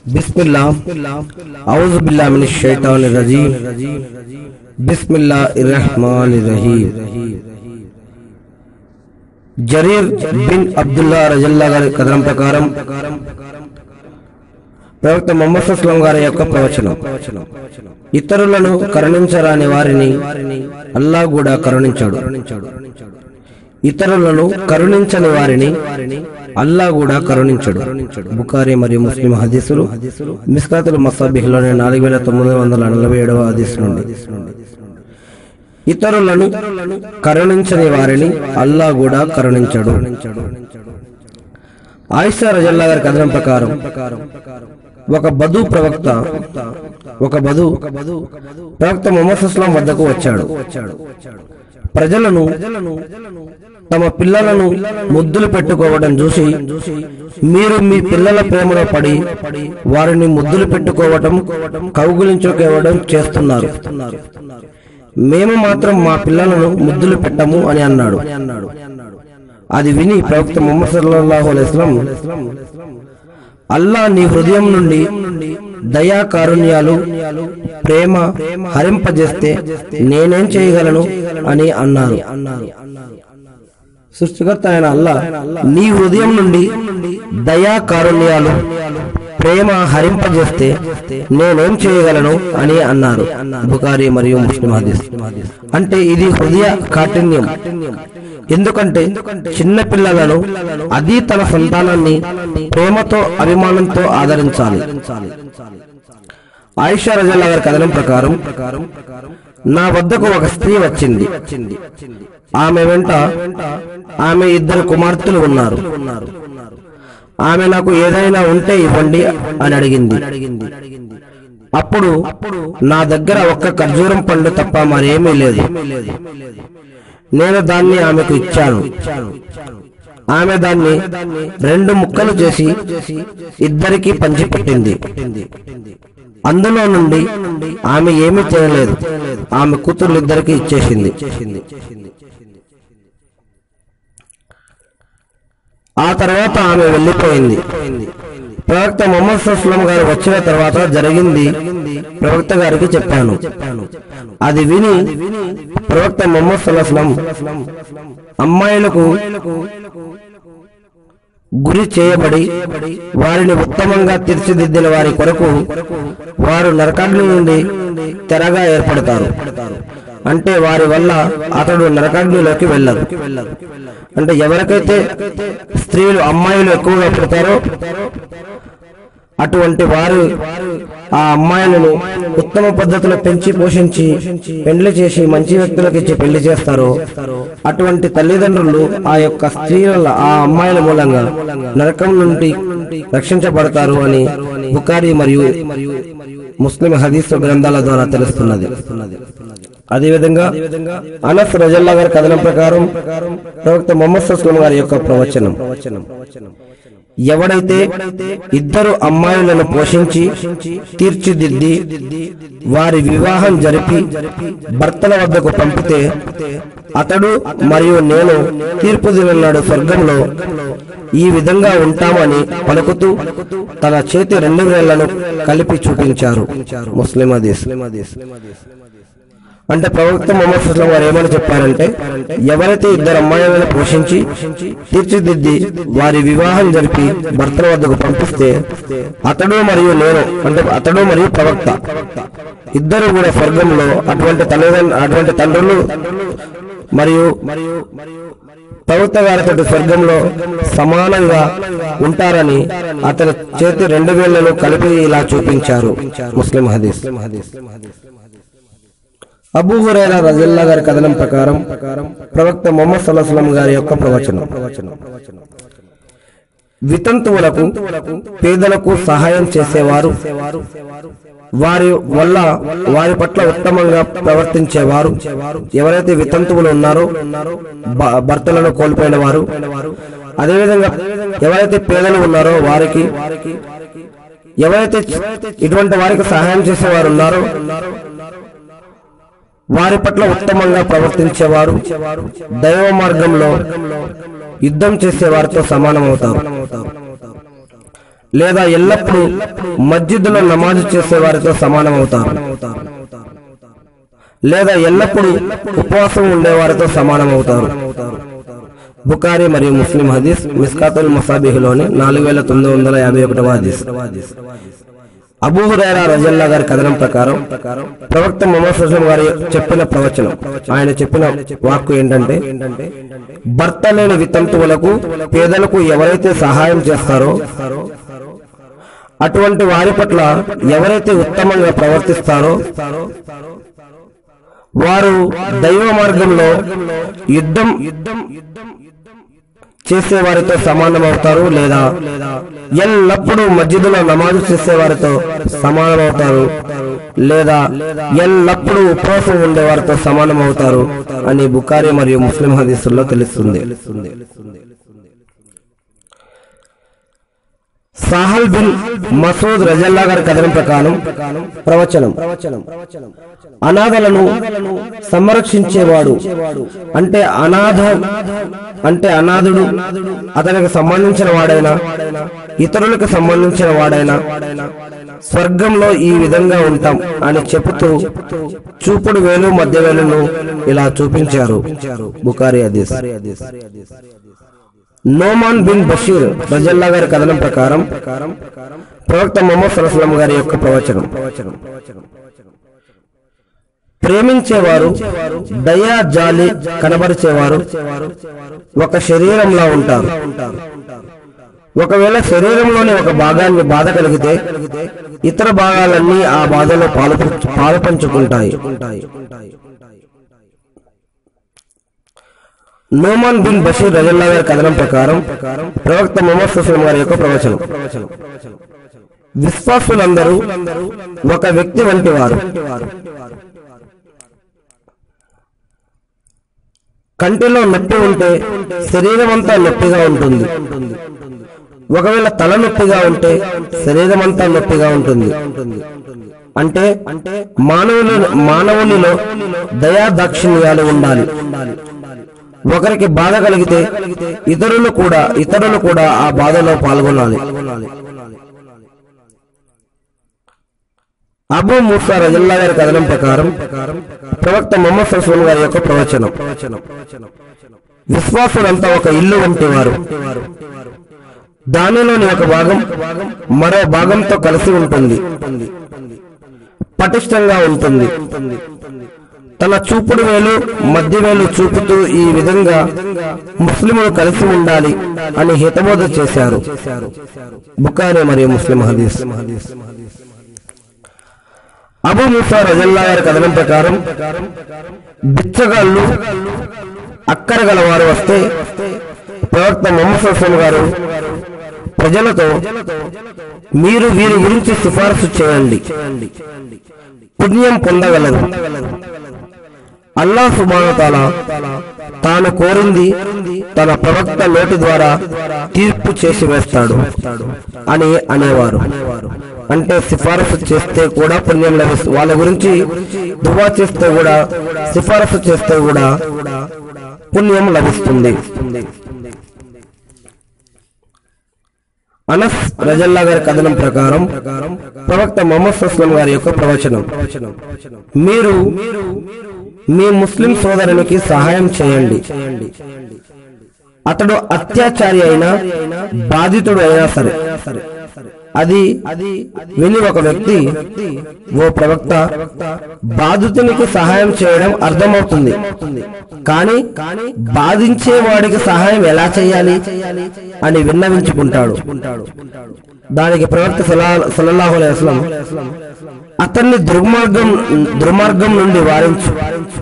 बिस्मिल्लाह औज़ बिल्लाह मिनश शैतानिर रजीम बिस्मिल्लाहिर रहमानिर रहीम జరీర్ బిన్ అబ్దుల్లా రజల్లా గారి కథనం ప్రకారం ప్రవక్త మొహమ్మద్ అస్లం గారి యొక్క ప్రవచనం ఇతరులను కరుణించరాని వారిని అల్లా కూడా కరుణించాడు ఇతరులను కరుణించని వారిని అల్లా కూడా కరుణించడు బుకారి మరియు ముస్లిం హదీసులు మిస్కాతుల్ మసాబిహ్లోని నాలుగు వేల తొమ్మిది వందల నలభై ఏడవ హదీస్ నుండి ఇతరులను కరుణించని వారిని అల్లా కూడా కరుణించడు ఆయిషా రజల్లా గారి కథనం ప్రకారం ఒక బదు ప్రవక్త ఒక బదు ప్రవక్త మొహమ్మద్ అస్లాం వద్దకు వచ్చాడు ప్రజలను తమ పిల్లలను ముద్దులు పెట్టుకోవడం చూసి మీరు మీ పిల్లల ప్రేమలో పడి వారిని ముద్దులు పెట్టుకోవటం కౌగులించుకోవడం చేస్తున్నారు మేము మాత్రం మా పిల్లలను ముద్దులు పెట్టము అని అన్నాడు అది విని ప్రవక్త ముహమ్మద్ సల్లల్లాహు అలైహి వసల్లం అల్లా నీ హృదయం నుండి దయా కారుణ్యాలు ప్రేమ హరింపజేస్తే నేనేం చేయగలను అని అన్నారు సృష్టికర్త ఆయన అల్లా నీ హృదయం నుండి దయా కారుణ్యాలు ప్రేమ హరింపజేస్తే నేనేం చేయగలను అని అన్నారు బుకారి మరియు ముస్లిం హదీస్ అంటే ఇది హృదయ కాఠిన్యం ఎందుకంటే చిన్న పిల్లలను అది తన సంతానాన్ని ప్రేమతో అభిమానంతో ఆదరించాలి ఆయిషా రజల్లా గారి కథనం ప్రకారం నా వద్దకు ఒక స్త్రీ వచ్చింది ఆమె వెంట ఆమె ఇద్దరు కుమార్తెలు ఉన్నారు ఆమె నాకు ఏదైనా ఉంటే ఇవ్వండి అని అడిగింది అప్పుడు నా దగ్గర ఒక్క ఖర్జూరం పండు తప్ప మరేమీ లేదు నేను దాన్ని ఆమెకు ఇచ్చాను ఆమె దాన్ని రెండు ముక్కలు చేసి ఇద్దరికి పంచిపెట్టింది అందులో నుండి ఆమె ఏమీ చేయలేదు ఆమె కూతురు ఇద్దరికి ఇచ్చేసింది ఆ తర్వాత ఆమె వెళ్లిపోయింది ప్రవక్త మొహమ్మద్ అస్లం గారు వచ్చిన తర్వాత జరిగింది ప్రవక్త గారికి చెప్పాను అది విని ప్రవక్త మొహమ్మద్ సల్లాహం అమ్మాయిలకు గురి చేయబడి వారిని ఉత్తమంగా తీర్చిదిద్దిన వారి కొరకు వారు నరకాగ్ని నుండి తెరగా ఏర్పడతారు అంటే వారి వల్ల అతడు నరకాగ్నిలోకి వెళ్ళరు అంటే ఎవరికైతే స్త్రీలు అమ్మాయిలు ఎక్కువగా పుడతారో అటువంటి వారు ఆ అమ్మాయిలను ఉత్తమ పద్ధతిలో పెంచి పోషించి పెళ్లి చేసి మంచి వ్యక్తులకు ఇచ్చి పెళ్లి చేస్తారో అటువంటి తల్లిదండ్రులు ఆ యొక్క స్త్రీల ఆ అమ్మాయిల మూలంగా నరకం నుండి రక్షించబడతారు అని బుకారి మరియు ముస్లిం హదీస్ గ్రంథాల ద్వారా తెలుస్తున్నది అదేవిధంగా అనస్ రజల్లా గారి కథనం ప్రకారం ప్రవక్త మొహమ్మద్ సస్లం గారి యొక్క ప్రవచనం ఎవడైతే ఇద్దరు అమ్మాయిలను పోషించి తీర్చిదిద్ది వారి వివాహం జరిపి భర్తల వద్దకు పంపితే అతడు మరియు నేను తీర్పు దినన్నాడు స్వర్గంలో ఈ విధంగా ఉంటామని పలుకుతూ తన చేతి రెండు వేళ్లను కలిపి చూపించారు ముస్లిం హదీస్ అంటే ప్రవక్త మొహమ్మద్ సుస్లాం వారు ఏమని చెప్పారంటే ఎవరైతే ఇద్దరు అమ్మాయిలను పోషించి తీర్చిదిద్ది వారి వివాహం జరిపి భర్తల వద్దకు పంపిస్తే అతడు మరియు నేను అంటే అతడు మరియు ప్రవక్త ఇద్దరు కూడా స్వర్గంలో అటువంటి తల్లిదండ్రులు అటువంటి తండ్రులు మరియు మరియు ప్రవక్త గారితో స్వర్గంలో సమానంగా ఉంటారని అతని చేతి రెండు వేళ్లను కలిపి ఇలా చూపించారు ముస్లిం హదీస్ అబూ హురైరా రజిల్లా గారి కథనం ప్రకారం ప్రవక్త మొహమ్మద్ సల్లాహం గారి యొక్క ప్రవచనం వితంతువులకు పేదలకు సహాయం చేసేవారు వారి వల్ల వారి పట్ల ఉత్తమంగా ప్రవర్తించేవారు ఎవరైతే వితంతువులు ఉన్నారో భ- భర్తలను కోల్పోయిన వారు అదేవిధంగా ఎవరైతే పేదలు ఉన్నారో వారికి ఎవరైతే ఇటువంటి వారికి సహాయం చేసేవారు ఉన్నారో వారి పట్ల ఉత్తమంగా ప్రవర్తించేవారు దైవ మార్గంలో యుద్ధం చేసే వారితో సమానమవుతారు లేదా ఎల్లప్పుడూ మస్జిద్లో నమాజు చేసే వారితో సమానమవుతారు లేదా ఎల్లప్పుడూ ఉపవాసం ఉండే వారితో సమానమవుతారు బుకారి మరియు ముస్లిం హదీస్ మిస్కాతుల్ మసాబిహులోని నాలుగు వేల తొమ్మిది వందల యాభై ఒకటవ హదీస్ అబూ హురైరా రజల్లా గారి కథనం ప్రకారం ప్రవక్త మొహమ్మద్ సుల్లం గారి చెప్పిన ప్రవచనం ఆయన చెప్పిన వాక్కు ఏంటంటే భర్త లేని వితంతువులకు పేదలకు ఎవరైతే సహాయం చేస్తారో అటువంటి వారి పట్ల ఎవరైతే ఉత్తమంగా ప్రవర్తిస్తారో వారు దైవ మార్గంలో యుద్ధం యుద్ధం యుద్ధం చేసే వారితో సమానమవుతారు లేదా ఎల్లప్పుడూ మస్జిద్లో నమాజు చేసే వారితో సమానమవుతారు లేదా ఎల్లప్పుడూ ఉపవాసం ఉండే వారితో సమానమవుతారు అని బుకారి మరియు ముస్లిం హదీసుల్లో తెలుస్తుంది సాహల్ బిన్ మసూద్ రజల్లా గారి కథనం ప్రకారం ప్రవచనం అనాథలను సంరక్షించేవాడు అంటే అనాథ అంటే అనాథుడు అతనికి సంబంధించిన వాడైనా ఇతరులకు సంబంధించిన వాడైనా స్వర్గంలో ఈ విధంగా ఉంటాం అని చెబుతూ చూపుడు వేలు మధ్య వేలును ఇలా చూపించారు బుకారి అదీస్ నోమాన్ బిన్ బషీర్ రజల్లా గారి కథనం ప్రకారం ప్రవక్త మొహమ్మద్ సల్లాం గారి యొక్క ప్రవచనం ప్రేమించేవారు దయా జాలి కనబరిచేవారు ఒక శరీరంలా ఉంటారు ఒకవేళ శరీరంలోని ఒక భాగాన్ని బాధ కలిగితే ఇతర భాగాలన్నీ ఆ బాధలో పాలు పాలు పంచుకుంటాయి నోమాన్ బిన్ బషీర్ రజల్లా గారి కథనం ప్రకారం ప్రవక్త మొహమ్మద్ సుస్లం గారి యొక్క ప్రవచనం విశ్వాసులందరూ ఒక వ్యక్తి వంటి వారు కంటిలో నొప్పి ఉంటే శరీరం అంతా నొప్పిగా ఉంటుంది ఒకవేళ తల నొప్పిగా ఉంటే శరీరం అంతా నొప్పిగా ఉంటుంది అంటే అంటే మానవుని మానవునిలో దయా దాక్షిణ్యాలు ఉండాలి ఒకరికి బాధ కలిగితే ఇతరులు కూడా ఇతరులు కూడా ఆ బాధలో పాల్గొనాలి అబూ మూసా రజల్లా గారి కథనం ప్రకారం ప్రవక్త మొహమ్మద్ సల్సూన్ గారి యొక్క ప్రవచనం విశ్వాసులంతా ఒక ఇల్లు వంటి వారు దానిలోని ఒక భాగం మరో భాగంతో కలిసి ఉంటుంది పటిష్టంగా ఉంటుంది తన చూపుడు వేలు మధ్య వేలు చూపుతూ ఈ విధంగా ముస్లిములు కలిసి ఉండాలి అని హితబోధ చేశారు బుకారి మరియు ముస్లిం హదీస్ అబు ముసా రజల్లా గారి కథనం ప్రకారం బిచ్చగాళ్ళు అక్కర గల వారు వస్తే ప్రవక్త మొహమ్మద్ సల్లం గారు ప్రజలతో మీరు వీరి గురించి సిఫారసు చేయండి పుణ్యం పొందగలరు అల్లా సుబానతాల తాను కోరింది తన ప్రవక్త నోటి ద్వారా తీర్పు చేసి వేస్తాడు అని అనేవారు అంటే సిఫారసు చేస్తే కూడా పుణ్యం లభిస్తుంది వాళ్ళ గురించి దువా చేస్తే కూడా సిఫారసు చేస్తే కూడా పుణ్యం లభిస్తుంది అనస్ రజల్లా గారి కథనం ప్రకారం ప్రవక్త మొహమ్మద్ సుస్లం గారి యొక్క ప్రవచనం మీరు మీ ముస్లిం సోదరునికి సహాయం చేయండి అతడు అత్యాచారి అయినా బాధితుడు అయినా సరే అది అది విని ఒక వ్యక్తి ఓ ప్రవక్త బాధితునికి సహాయం చేయడం అర్థమవుతుంది కానీ బాధించే వాడికి సహాయం ఎలా చేయాలి అని విన్నవించుకుంటాడు దానికి ప్రవక్త సల్లల్లాహు అలైహి వసల్లం అతన్ని దుర్మార్గం దుర్మార్గం నుండి వారించు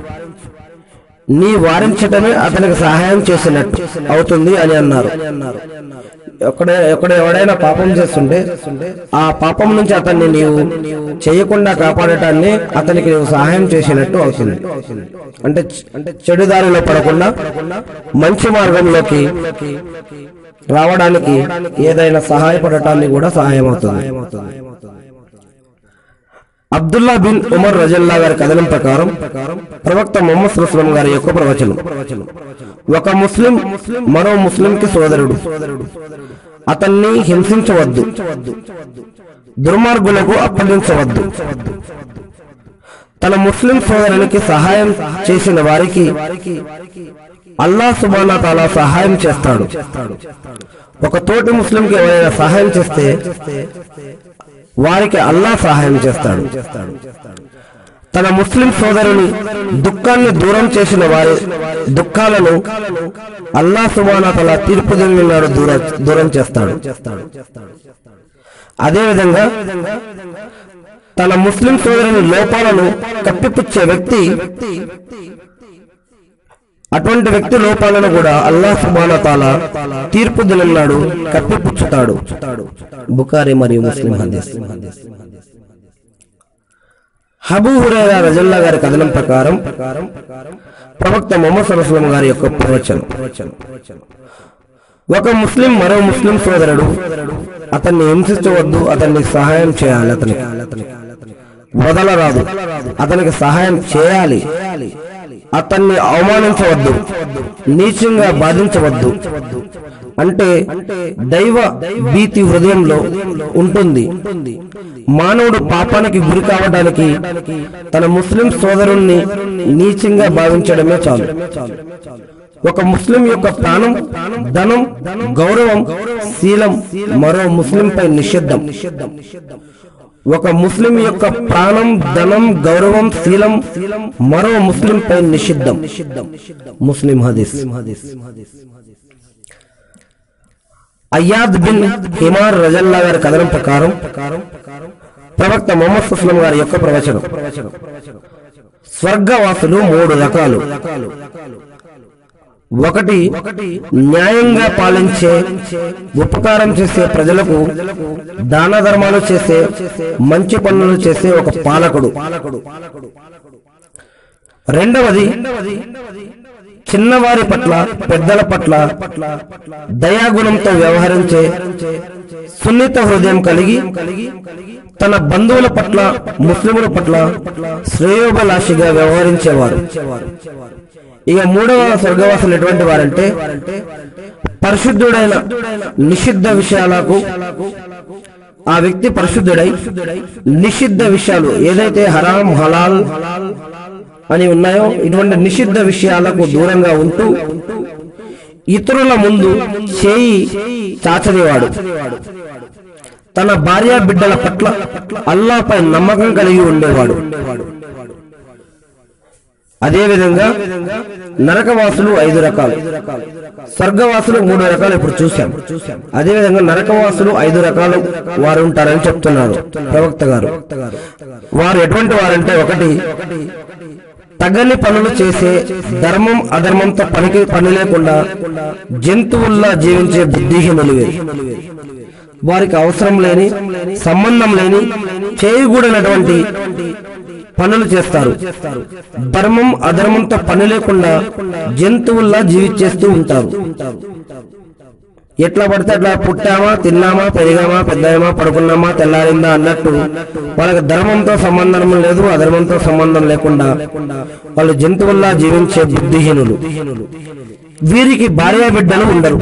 నీ వారించటమే అతనికి సహాయం చేసినట్టు అవుతుంది అని అన్నారు ఎక్కడ ఎక్కడ ఎవడైనా పాపం చేస్తుంటే ఆ పాపం నుంచి అతన్ని నీవు చేయకుండా కాపాడటాన్ని అతనికి నీవు సహాయం చేసినట్టు అవుతుంది అంటే అంటే చెడు దారిలో పడకుండా మంచి మార్గంలోకి రావడానికి ఏదైనా సహాయపడటాన్ని కూడా సహాయం అవుతుంది అబ్దుల్లా బిన్ ఉమర్ రజల్లా గారి కథనం ప్రకారం ప్రవక్త మొహమ్మద్ సుస్లం గారి యొక్క ప్రవచనం ఒక ముస్లిం మరో ముస్లిం కి సోదరుడు అతన్ని హింసించవద్దు దుర్మార్గులకు అప్పగించవద్దు తన ముస్లిం సోదరునికి సహాయం చేసిన వారికి అల్లా సుబానా తాలా సహాయం చేస్తాడు ఒక తోటి ముస్లింకి ఎవరైనా సహాయం చేస్తే వారికి అల్లా సహాయం చేస్తాడు తన ముస్లిం సోదరుని దుఃఖాన్ని దూరం చేసిన వారి దుఃఖాలను అల్లా సుబానా తల తీర్పు దినాడు దూర దూరం చేస్తాడు అదేవిధంగా తన ముస్లిం సోదరుని లోపాలను కప్పిపుచ్చే వ్యక్తి అటువంటి వ్యక్తి లోపాలను కూడా అల్లా సుబాన తాల తీర్పు దినాడు కప్పిపుచ్చుతాడు బుకారి మరియు ముస్లిం హదీస్ హబూ హురైరా రజల్లా గారి కథనం ప్రకారం ప్రవక్త మొహమ్మద్ సరస్లం గారి యొక్క ప్రవచనం ఒక ముస్లిం మరో ముస్లిం సోదరుడు అతన్ని హింసించవద్దు అతన్ని సహాయం చేయాలి అతనికి వదలరాదు అతనికి సహాయం చేయాలి అతన్ని అవమానించవద్దు నీచంగా బాధించవద్దు అంటే దైవ భీతి హృదయంలో ఉంటుంది మానవుడు పాపానికి గురి కావడానికి తన ముస్లిం సోదరుణ్ణి నీచంగా భావించడమే చాలు ఒక ముస్లిం యొక్క ప్రాణం ధనం గౌరవం శీలం మరో ముస్లింపై నిషిద్ధం ఒక ముస్లిం యొక్క ప్రాణం ధనం గౌరవం శీలం మరో ముస్లింపై నిషిద్ధం ముస్లిం హదీస్ అయ్యాద్ బిన్ హిమార్ రజల్లా గారి కథనం ప్రకారం ప్రవక్త మొహమ్మద్ సుస్లం గారి యొక్క ప్రవచనం స్వర్గవాసులు మూడు రకాలు ఒకటి న్యాయంగా పాలించే ఉపకారం చేసే ప్రజలకు దాన ధర్మాలు చేసే మంచి పనులు చేసే ఒక పాలకుడు రెండవది చిన్నవారి పట్ల పెద్దల పట్ల దయాగుణంతో వ్యవహరించే సున్నిత హృదయం కలిగి తన బంధువుల పట్ల ముస్లిముల పట్ల శ్రేయోభిలాషిగా వ్యవహరించేవారు ఇక మూడవ స్వర్గవాసులు ఎటువంటి వారంటే పరిశుద్ధుడైన నిషిద్ధ విషయాలకు ఆ వ్యక్తి పరిశుద్ధుడై నిషిద్ధ విషయాలు ఏదైతే హరాం హలాల్ అని ఉన్నాయో ఇటువంటి నిషిద్ధ విషయాలకు దూరంగా ఉంటూ ఇతరుల ముందు చేయి చాచనివాడు తన భార్య బిడ్డల పట్ల అల్లాపై నమ్మకం కలిగి ఉండేవాడు అదేవిధంగా నరకవాసులు ఐదు రకాలు స్వర్గవాసులు మూడు రకాలు ఇప్పుడు చూశాం అదేవిధంగా నరకవాసులు ఐదు రకాలు వారు ఉంటారని చెప్తున్నారు ప్రవక్త గారు వారు ఎటువంటి వారంటే ఒకటి తగని పనులు చేసే ధర్మం అధర్మంతో పనికి పని లేకుండా జంతువుల్లా జీవించే బుద్ధిహీనులు వీరు. వారికి అవసరం లేని సంబంధం లేని చేయకూడనటువంటి పనులు చేస్తారు ధర్మం అధర్మంతో పని లేకుండా జంతువుల్లా జీవించేస్తూ ఉంటారు ఎట్లా పడితే అట్లా పుట్టామా తిన్నామా పెరిగామా పెద్దామా పడుకున్నామా తెల్లారిందా అన్నట్టు వాళ్ళకి ధర్మంతో సంబంధం లేదు అధర్మంతో సంబంధం లేకుండా వాళ్ళు జంతువుల్లా జీవించే బుద్ధిహీనులు వీరికి భార్య బిడ్డలు ఉండరు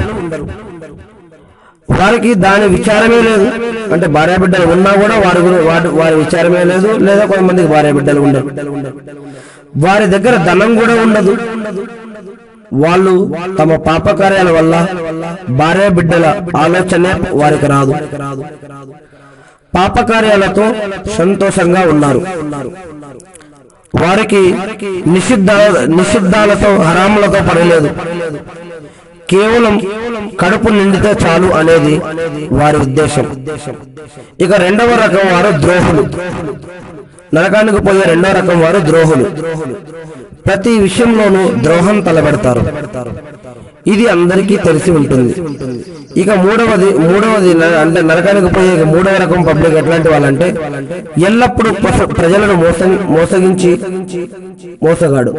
వారికి దాని విచారమే లేదు అంటే భార్య బిడ్డలు ఉన్నా కూడా వారి గురి- వారి వారి విచారమే లేదు లేదా కొంతమందికి భార్య బిడ్డలు ఉండరు వారి దగ్గర ధనం కూడా ఉండదు వాళ్ళు తమ పాపకార్యాల వల్ల భార్య బిడ్డల ఆలోచనే వారికి రాదు పాపకార్యాలతో సంతోషంగా ఉన్నారు వారికి నిషిద్ధ నిషిద్ధాలతో హరాములతో పడలేదు కేవలం కడుపు నిండితే చాలు అనేది వారి ఉద్దేశం ఇక రెండవ రకం వారు ద్రోహులు నరకానికి పోయే రెండవ రకం వారు ద్రోహులు ప్రతి విషయంలోనూ ద్రోహం తలబెడతారు ఇది అందరికీ తెలిసి ఉంటుంది ఇక మూడవది మూడవది న- అంటే నరకానికి పోయే ఇక మూడవ రకం పబ్లిక్ ఎట్లాంటి వాళ్ళంటే ఎల్లప్పుడూ ప్రస- ప్రజలను మోసం మోసగించి మోసగాడు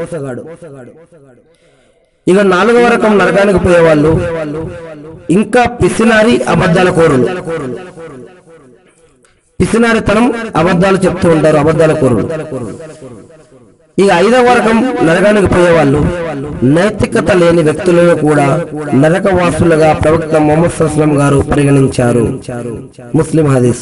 ఇక నాలుగవ రకం నరకానికి పోయే వాళ్ళు ఇంకా పిసినారి అబద్ధాల కోరులు పిసినారితనం అబద్ధాలు చెప్తూ ఉంటారు అబద్ధాల కోరులు ఇక ఐదవ వర్గం నరకానికి పోయేవాళ్ళు నైతికత లేని వ్యక్తులను కూడా నరకవాసులుగా ప్రవక్త మొహమ్మద్ సస్లం గారు పరిగణించారు ముస్లిం హదీస్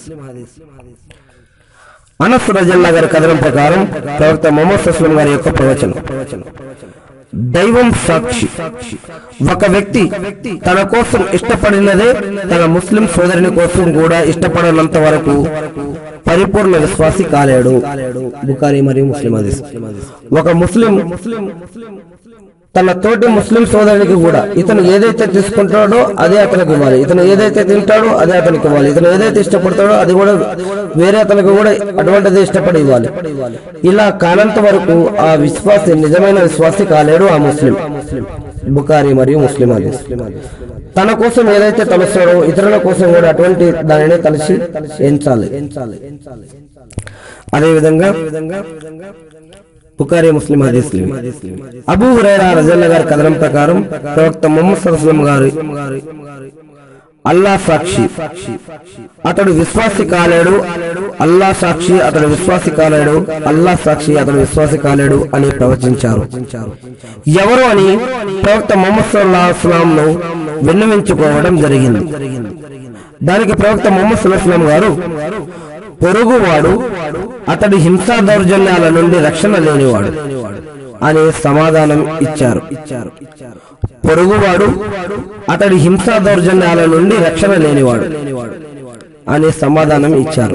అనస్ రజల్లా గారి కథనం ప్రకారం ప్రవక్త మొహమ్మద్ సస్లం గారి యొక్క ప్రవచనం దైవం సాక్షి ఒక వ్యక్తి తన కోసం ఇష్టపడినదే తన ముస్లిం సోదరుని కోసం కూడా ఇష్టపడనంత వరకు పరిపూర్ణ విశ్వాసి కాలేడు బుకారి మరియు ముస్లిం హదీస్ ఒక ముస్లిం తన తోటి ముస్లిం సోదరునికి కూడా ఇతను ఏదైతే తీసుకుంటాడో అదే అతనికి ఇవ్వాలి ఇతను ఏదైతే తింటాడో అదే అతనికి ఇవ్వాలి ఇతను ఏదైతే ఇష్టపడతాడో అది కూడా వేరే అతనికి కూడా అటువంటిది ఇష్టపడి ఇవ్వాలి ఇలా కానంత వరకు ఆ విశ్వాసి నిజమైన విశ్వాసి కాలేడు ఆ ముస్లిం బుకారి మరియు ముస్లిం హదీస్ తన కోసం ఏదైతే తలుస్తాడో ఇతరుల కోసం కూడా అటువంటి దానిని తలసి ఎంచాలి అదే విధంగా బుకారి ముస్లిం హదీస్ అబూ హురైరా రజల్లా గారి కథనం ప్రకారం ప్రవక్త ముహమ్మద్ సల్లం గారి అల్లా సాక్షి అతడు విశ్వాసి కాలేడు అల్లా సాక్షి అతడు విశ్వాసి కాలేడు అల్లా సాక్షి అతడు విశ్వాసి కాలేడు అని ప్రవచించారు ఎవరు అని ప్రవక్త ముహమ్మద్ సల్లాహం ను విన్నవించుకోవడం జరిగింది దానికి ప్రవక్త ముహమ్మద్ సుల్లాం గారు పొరుగువాడు అతడి హింసా దౌర్జన్యాల నుండి రక్షణ లేనివాడు అని సమాధానం ఇచ్చారు పొరుగువాడు అతడి హింసా దౌర్జన్యాల నుండి రక్షణ లేనివాడు అని సమాధానం ఇచ్చారు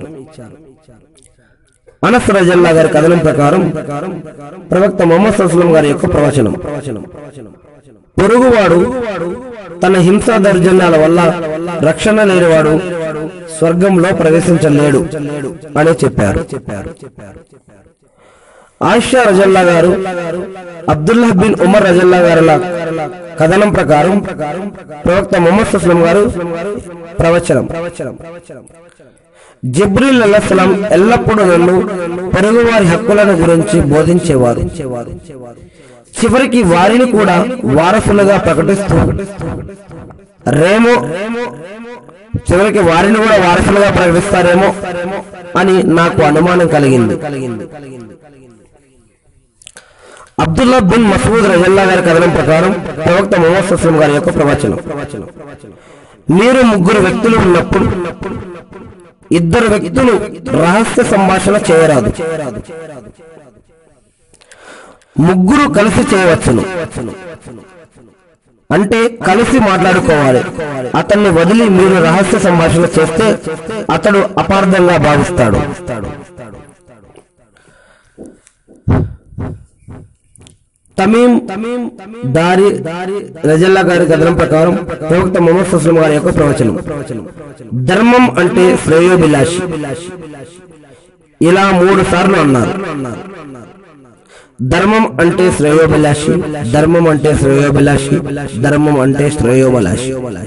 అనస్ రజల్లా గారి కథనం ప్రకారం ప్రవక్త మొహమ్మద్ సల్లం గారి యొక్క ప్రవచనం పొరుగువాడు తన హింసా దౌర్జన్యాల వల్ల రక్షణ లేనివాడు స్వర్గంలో ప్రవేశించలేడు అని చెప్పారు ఆయిషా రజల్లా గారు అబ్దుల్లా బిన్ ఉమర్ రజల్లా గారి కథనం ప్రకారం ప్రవక్త మొహమ్మద్ సుస్లం గారు ప్రవచనం జిబ్రిల్ అల్లాహం ఎల్లప్పుడూ నన్ను పొరుగువారి హక్కులను గురించి బోధించేవారు చివరికి వారిని కూడా వారసులుగా ప్రకటిస్తూ రేమో చివరికి వారిని కూడా వారసులుగా ప్రకటిస్తారేమో అని నాకు అనుమానం కలిగింది అబ్దుల్లా బిన్ మసూద్ రజల్లా గారి కథనం ప్రకారం ప్రవక్త మొహమ్మద్ సస్లం గారి యొక్క ప్రవచనం మీరు ముగ్గురు వ్యక్తులు ఉన్నప్పుడు ఇద్దరు వ్యక్తులు రహస్య సంభాషణ చేయరాదు ముగ్గురు కలిసి చేయవచ్చును అంటే కలిసి మాట్లాడుకోవాలి అతన్ని వదిలి మీరు రహస్య సంభాషణ చేస్తే అతడు అపార్థంగా భావిస్తాడు తమీం తమీం దారి దారి రజల్లా గారి కథనం ప్రకారం ప్రవక్త మొహమ్మద్ సుస్లం గారి యొక్క ప్రవచనం ధర్మం అంటే శ్రేయోభిలాషి ఇలా మూడు సార్లు అన్నారు ధర్మం అంటే శ్రేయోభిలాషి ధర్మం అంటే శ్రేయోభిలాషి ధర్మం అంటే శ్రేయోభిలాషి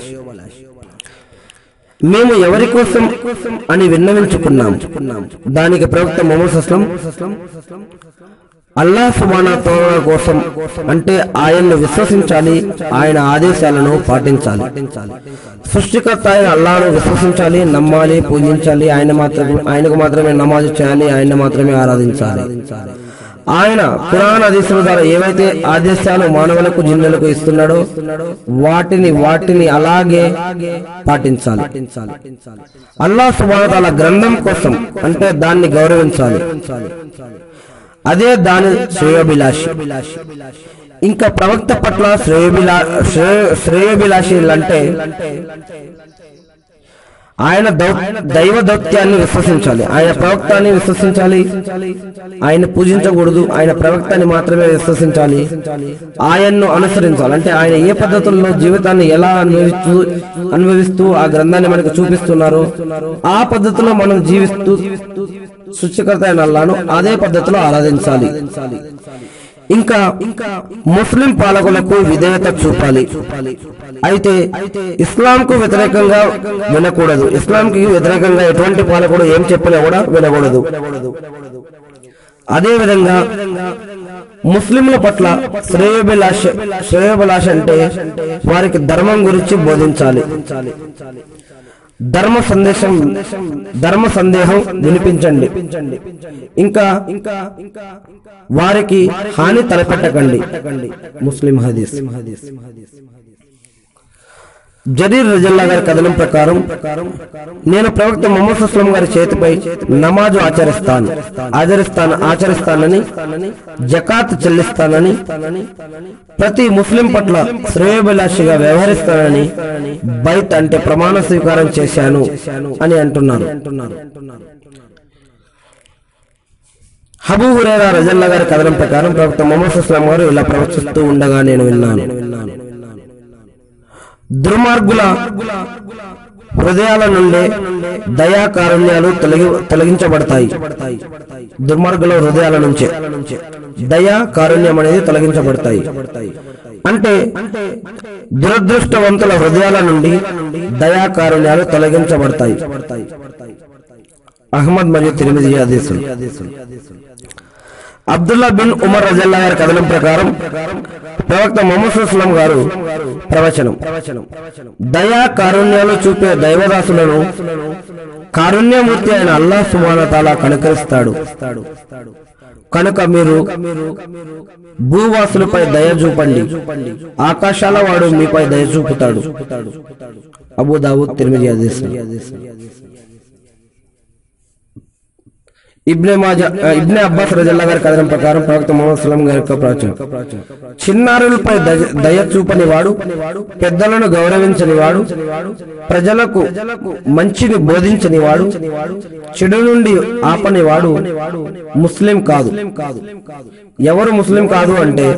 మేము ఎవరి కోసం అని విన్నవించుకున్నాం దానికి ప్రవక్త మొహమ్మద్ సస్లం అల్లా సుబానాతో కోసం అంటే ఆయన్ను విశ్వసించాలి ఆయన ఆదేశాలను పాటించాలి సృష్టికర్త అయిన అల్లాను విశ్వసించాలి నమ్మాలి పూజించాలి ఆయన మాత్రమే ఆయనకు మాత్రమే నమాజు చేయాలి ఆయన మాత్రమే ఆరాధించాలి ఆయన పురాణ ఆదేశాల ద్వారా ఏవైతే ఆదేశాలు మానవులకు జిన్నులకు ఇస్తున్నాడో వాటిని వాటిని అలాగే పాటించాలి అల్లా సుబానతాల గ్రంథం కోసం అంటే దాన్ని గౌరవించాలి అదే దాని శ్రేయోభిలాషి ఇంకా ప్రవక్త పట్ల శ్రేయోభిలా శ్రేయ శ్రేయోభిలాషి అంటే ఆయన దౌ- దైవ దౌత్యాన్ని విశ్వసించాలి ఆయన ప్రవక్తాన్ని విశ్వసించాలి ఆయన పూజించకూడదు ఆయన ప్రవక్తాన్ని మాత్రమే విశ్వసించాలి ఆయన్ను అనుసరించాలి అంటే ఆయన ఏ పద్ధతుల్లో జీవితాన్ని ఎలా అనుభవిస్తూ అనుభవిస్తూ ఆ గ్రంథాన్ని మనకు చూపిస్తున్నారో ఆ పద్ధతిలో మనం జీవిస్తూ సృష్టికర్త అయిన అల్లాను అదే పద్ధతిలో ఆరాధించాలి ఇంకా ఇంకా ముస్లిం పాలకులకు విధేయత చూపాలి అయితే ఇస్లాం కు వ్యతిరేకంగా వినకూడదు ఇస్లాం కి వ్యతిరేకంగా ఎటువంటి పాలకుడు ఏం చెప్పినా కూడా వినకూడదు అదే విధంగా ముస్లింల పట్ల శ్రేయోభిలాష శ్రేయోభిలాష అంటే వారికి ధర్మం గురించి బోధించాలి ధర్మ సందేశం ధర్మ సందేహం వినిపించండి ఇంకా ఇంకా ఇంకా వారికి హాని తలపెట్టకండి ముస్లిం హదీస్ జరీర్ రజల్లా గారి కథనం ప్రకారం నేను ప్రవక్త మొహమ్మద్ అస్లం గారి చేతిపై నమాజు ఆచరిస్తాను ఆచరిస్తాను ఆచరిస్తానని జకాత్ చెల్లిస్తానని ప్రతి ముస్లిం పట్ల శ్రేయోభిలాషిగా వ్యవహరిస్తానని బైత్ అంటే ప్రమాణ స్వీకారం చేశాను అని అంటున్నారు హబూ హురేరా రజల్లా గారి కథనం ప్రకారం ప్రవక్త మొహమ్మద్ అస్లం గారు ఇలా ప్రవచిస్తూ ఉండగా నేను విన్నాను దుర్మార్గుల హృదయాల నుండే దయా కారుణ్యాలు తొలగి తొలగించబడతాయి దుర్మార్గుల హృదయాల నుంచే దయా కారుణ్యం అనేది తొలగించబడతాయి అంటే దురదృష్టవంతుల హృదయాల నుండి దయా కారుణ్యాలు తొలగించబడతాయి అహ్మద్ మరియు తిరిమిది ఆదేశం అబ్దుల్లా బిన్ ఉమర్ రజల్లా గారి కథనం ప్రకారం ప్రవక్త మొహమ్మద్ అస్లం గారు ప్రవచనం దయా కారుణ్యాలు చూపే దైవదాసులను కారుణ్యమూర్తి అయిన అల్లా సుమానతాలా కనుకరిస్తాడు కనుక మీరు భూవాసులపై దయ చూపండి ఆకాశాల వాడు మీపై దయ చూపుతాడు అబుదావుద్ తిరిమిది ఆదేశం ఇబ్నే మాజా ఆ, ఇబ్నే అబ్బాస్ రజల్లా గారి కథనం ప్రకారం ప్రవక్త మొహమ్మద్ సలం గారి యొక్క ప్రవచనం చిన్నారులపై దయ- దయ చూపని వాడు పెద్దలను గౌరవించని వాడు ప్రజలకు మంచిని బోధించని వాడు చెడు నుండి ఆపని వాడు ముస్లిం కాదు ఎవరు ముస్లిం కాదు అంటే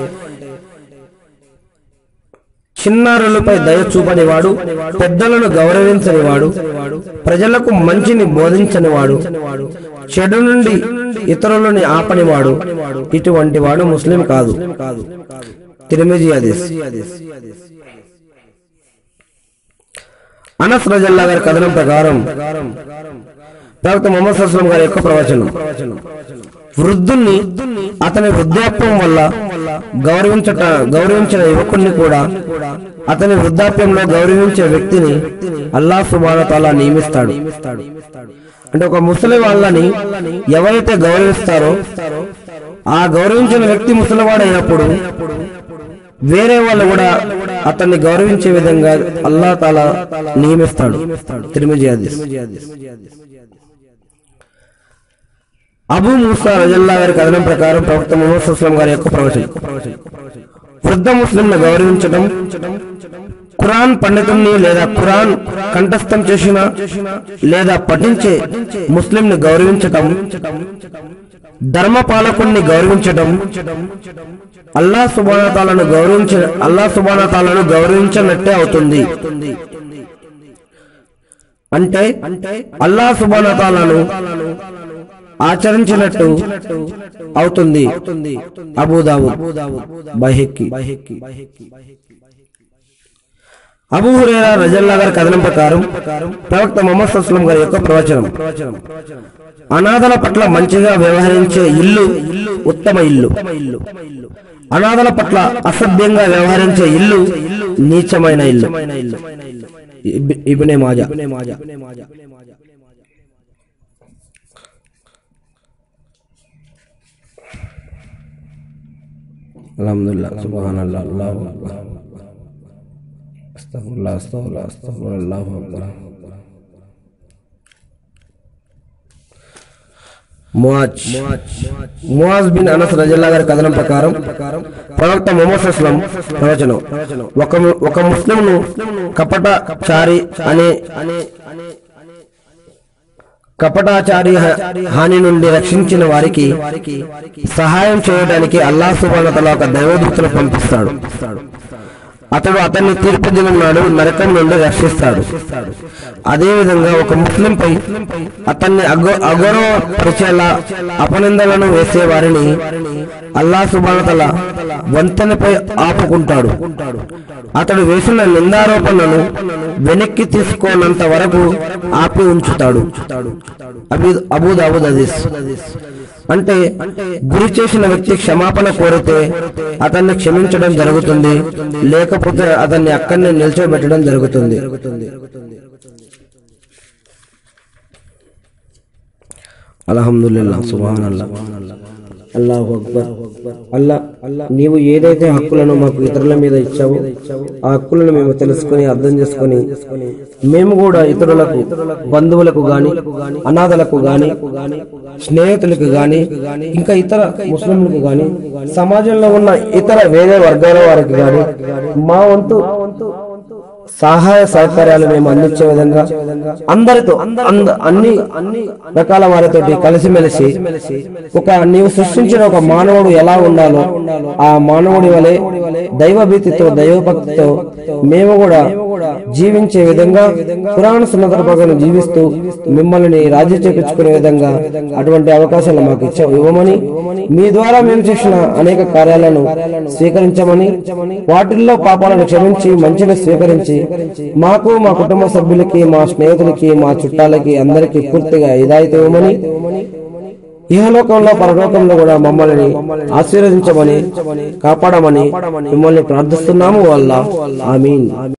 చిన్నారులపై దయ చూపని వాడు పెద్దలను గౌరవించని వాడు ప్రజలకు మంచిని బోధించని వాడు చెడు నుండి ఇతరులని ఆపని వాడు ఇటువంటి వాడు ముస్లిం కాదు తిరుమిజి అదీస్ అనస్ రజల్లా గారి కథనం ప్రకారం ప్రవక్త మొహమ్మద్ అస్లం గారి యొక్క ప్రవచనం వృద్ధుణ్ణి అతని వృద్ధాప్యం వల్ల గౌరవించట గౌరవించిన యువకుణ్ణి కూడా అతని వృద్ధాప్యంలో గౌరవించే వ్యక్తిని అల్లా సుబానతాలా నియమిస్తాడు అంటే ఒక ముసలి వాళ్ళని ఎవరైతే గౌరవిస్తారో ఆ గౌరవించిన వ్యక్తి ముసలివాడైనప్పుడు వేరే వాళ్ళు కూడా అతన్ని గౌరవించే విధంగా అల్లా తాలా నియమిస్తాడు తిరుమజీ హదీస్ అబూ మూసా రజల్లా గారి కథనం ప్రకారం ప్రవక్త ముహమ్మద్ సుస్లాం గారి యొక్క ప్రవచనం వృద్ధ ముస్లింను గౌరవించడం ఖురాన్ పండితుల్ని లేదా ఖురాన్ కంఠస్థం చేసిన లేదా పఠించే ముస్లింని గౌరవించటం ధర్మపాలకుణ్ణి గౌరవించడం అల్లా సుబానతాలను గౌరవించ అల్లా సుబానతాలను గౌరవించనట్టే అవుతుంది అంటే అల్లా సుబానతాలను ఆచరించినట్టు అవుతుంది అబూదావు బైహెక్కి అబూ హురేరా రజల్లా గారి కథనం ప్రకారం ప్రవక్త మొహమ్మద్ అస్లం గారి యొక్క ప్రవచనం అనాథల పట్ల మంచిగా వ్యవహరించే ఇల్లు ఉత్తమ ఇల్లు అనాథల పట్ల అసభ్యంగా వ్యవహరించే ఇల్లు నీచమైన ఇల్లు ఇబ్- ఇబ్నే మాజా అల్హమ్దులిల్లాహ్ సుబ్హానల్లాహ్ అల్లాహు అక్బర్ అస్తగ్ఫిరుల్లాహ్ అస్తగ్ఫిరుల్లాహ్ అస్తగ్ఫిరుల్లాహ్ అల్లాహు అక్బర్ మువాజ్ మువాజ్ బిన్ అనస్ రజల్లా గారి కథనం ప్రకారం ప్రవక్త మొహమ్మద్ అస్లం ప్రవచనం ఒక ము- ఒక ముస్లింను కపట చారి అనే కపటాచారి హ- హాని నుండి రక్షించిన వారికి సహాయం చేయడానికి అల్లాహ్ సుబానతల ఒక దైవదూతను పంపిస్తాడు అతడు అతన్ని తీర్పు దినం నాడు నరకం నుండి రక్షిస్తాడు అదేవిధంగా ఒక ముస్లింపై అతన్ని అగౌ అగౌరవపరిచేలా అపనిందలను వేసే వారిని అల్లా సుబానతల వంతెనపై ఆపుకుంటాడు అతడు వేసిన నిందారోపణలను వెనక్కి తీసుకోనంత వరకు ఆపి ఉంచుతాడు అబీ- అబూదావుద్ అదీస్ అంటే గురి చేసిన వ్యక్తి క్షమాపణ కోరితే అతన్ని క్షమించడం జరుగుతుంది లేకపోతే అతన్ని అక్కడనే నిల్చోబెట్టడం జరుగుతుంది అల్హమ్దుల్లా సుబాన్ అల్లా అల్లాహు అక్బర్ అల్లా నీవు ఏదైతే హక్కులను మాకు ఇతరుల మీద ఇచ్చావో ఆ హక్కులను మేము తెలుసుకొని అర్థం చేసుకొని మేము కూడా ఇతరులకు బంధువులకు గాని అనాథలకు గాని స్నేహితులకు గాని ఇంకా ఇతర ముస్లింలకు గాని సమాజంలో ఉన్న ఇతర వేరే వర్గాల వారికి గాని మా వంతు సహాయ సహకార్యాలు మేము అందించే విధంగా అందరితో అంద- అన్ని అన్ని రకాల వారితోటి కలిసిమెలిసి ఒక నీవు సృష్టించిన ఒక మానవుడు ఎలా ఉండాలో ఆ మానవుడి వలె దైవభీతితో దైవభక్తితో మేము కూడా జీవించే విధంగా పురాణ సున్నత ప్రకారం జీవిస్తూ మిమ్మల్ని రాజ్య చేపించుకునే విధంగా అటువంటి అవకాశాలు మాకు ఇచ్చా ఇవ్వమని మీ ద్వారా మేము చేసిన అనేక కార్యాలను స్వీకరించమని వాటిల్లో పాపాలను క్షమించి మంచిని స్వీకరించి మాకు మా కుటుంబ సభ్యులకి మా స్నేహితులకి మా చుట్టాలకి అందరికీ పూర్తిగా ఇదాయితీ ఇవ్వమని ఇహలోకంలో పరలోకంలో కూడా మమ్మల్ని ఆశీర్వదించమని కాపాడమని మిమ్మల్ని ప్రార్థిస్తున్నాము వల్ల ఆమీన్